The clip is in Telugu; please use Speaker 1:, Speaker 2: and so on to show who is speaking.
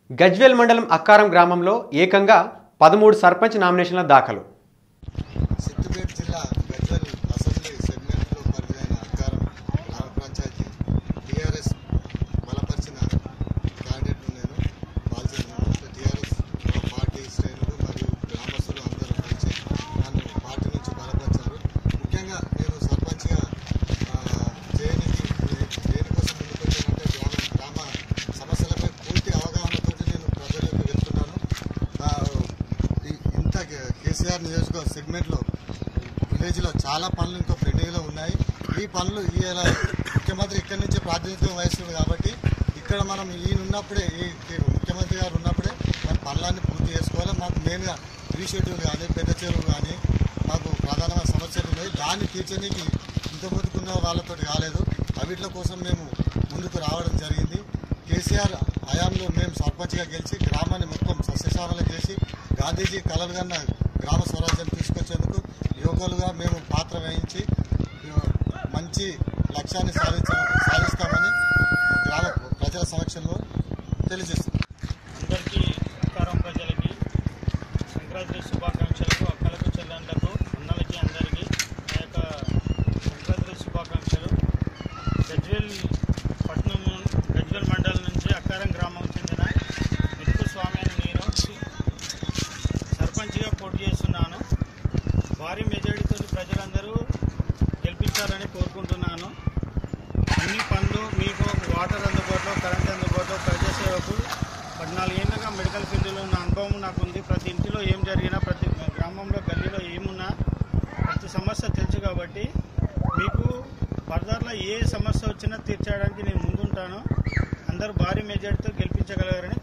Speaker 1: గజ్వేల్ మండలం అక్కారం గ్రామంలో ఏకంగా పదమూడు సర్పంచ్ నామినేషన్ల దాఖలు
Speaker 2: సిద్దిపేట జిల్లా గజ్వల్ అసెంబ్లీ సెగ్మెంట్లో పరిధిన అధికారం గ్రామ పంచాయతీ టీఆర్ఎస్ బలపరిచిన క్యాండిడేట్ నేను బాల్చేస్తున్నాను టీఆర్ఎస్ మా పార్టీ శ్రేణులు మరియు గ్రామస్తులు అందరూ కలిసి నన్ను పార్టీ నుంచి బలపరిచారు ముఖ్యంగా నేను సర్పంచ్గా ఆ, చేయనికి దేనికోసం ముందుకు వచ్చానంటే గ్రామ గ్రామ సమస్యలపై పూర్తి అవగాహనతో నేను ప్రజలకు వెళ్తున్నాను ఆ, ఈ- ఇంత కే- కేసీఆర్ నియోజకవర్గ సెగ్మెంట్లో విలేజ్లో చాలా పనులు ఇంకా పెండింగ్లో ఉన్నాయి ఈ పనులు ఈ ఎలా ముఖ్యమంత్రి ఇక్కడి నుంచే ప్రాతినిధ్యం వహిస్తుంది కాబట్టి ఇక్కడ మనం ఈయన ఉన్నప్పుడే ఈ ఈ ముఖ్యమంత్రి గారు ఉన్నప్పుడే మన పనులన్నీ పూర్తి చేసుకోవాలి మాకు మెయిన్గా త్రీ షెడ్యూల్ కానీ పెద్ద చెరువు కానీ మాకు ప్రధానమైన సమస్యలు ఉన్నాయి దాన్ని తీర్చడానికి ఇంత ముందుకున్న వాళ్ళతో కాలేదు అవిట్ల కోసం మేము ముందుకు రావడం జరిగింది కేసీఆర్ హయాంలో మేము సర్పంచ్గా గెలిచి గ్రామాన్ని మొత్తం సస్యశామలం చేసి గాంధీజీ కలలు కన్న గ్రామ స్వరాజ్యం తీసుకొచ్చేందుకు యువకులుగా మేము పాత్ర వహించి మంచి లక్ష్యాన్ని సాధించ సాధిస్తామని గ్రామ ప్రజల సమక్షంలో తెలియజేస్తున్నాం
Speaker 3: అందరికీ నమస్కారం ప్రజలకి సంక్రాంతి శుభాకాంక్షలు అక్కలకు చెల్లెండ్లకు అన్నలకి అందరికీ నా యొక్క సంక్రాంతి శుభాకాంక్షలు గజ్వేల్ పట్నం గజ్వేల్ మండలం నుంచి అక్కారం గ్రామం చెందిన మిత్తు స్వామి అని నేను సర్పంచ్గా పోటీ చేస్తున్నాను భారీ మెజారిటీతో ప్రజలందరూ గెలిపించాలని కోరుకుంటున్నాను అన్ని పనులు మీకు వాటర్ అందుబాటులో కరెంట్ అందుబాటులో ప్రజాసేవకు పద్నాలుగేళ్ళగా మెడికల్ ఫీల్డ్లో ఉన్న అనుభవం నాకు ఉంది ప్రతి ఇంటిలో ఏం జరిగినా ప్రతి గ్రామంలో గల్లీలో ఏమున్నా ప్రతి సమస్య తెలుసు కాబట్టి మీకు ఫర్దర్లో ఏ సమస్య వచ్చినా తీర్చడానికి నేను ముందుంటాను అందరూ భారీ మెజార్టీతో గెలిపించగలరని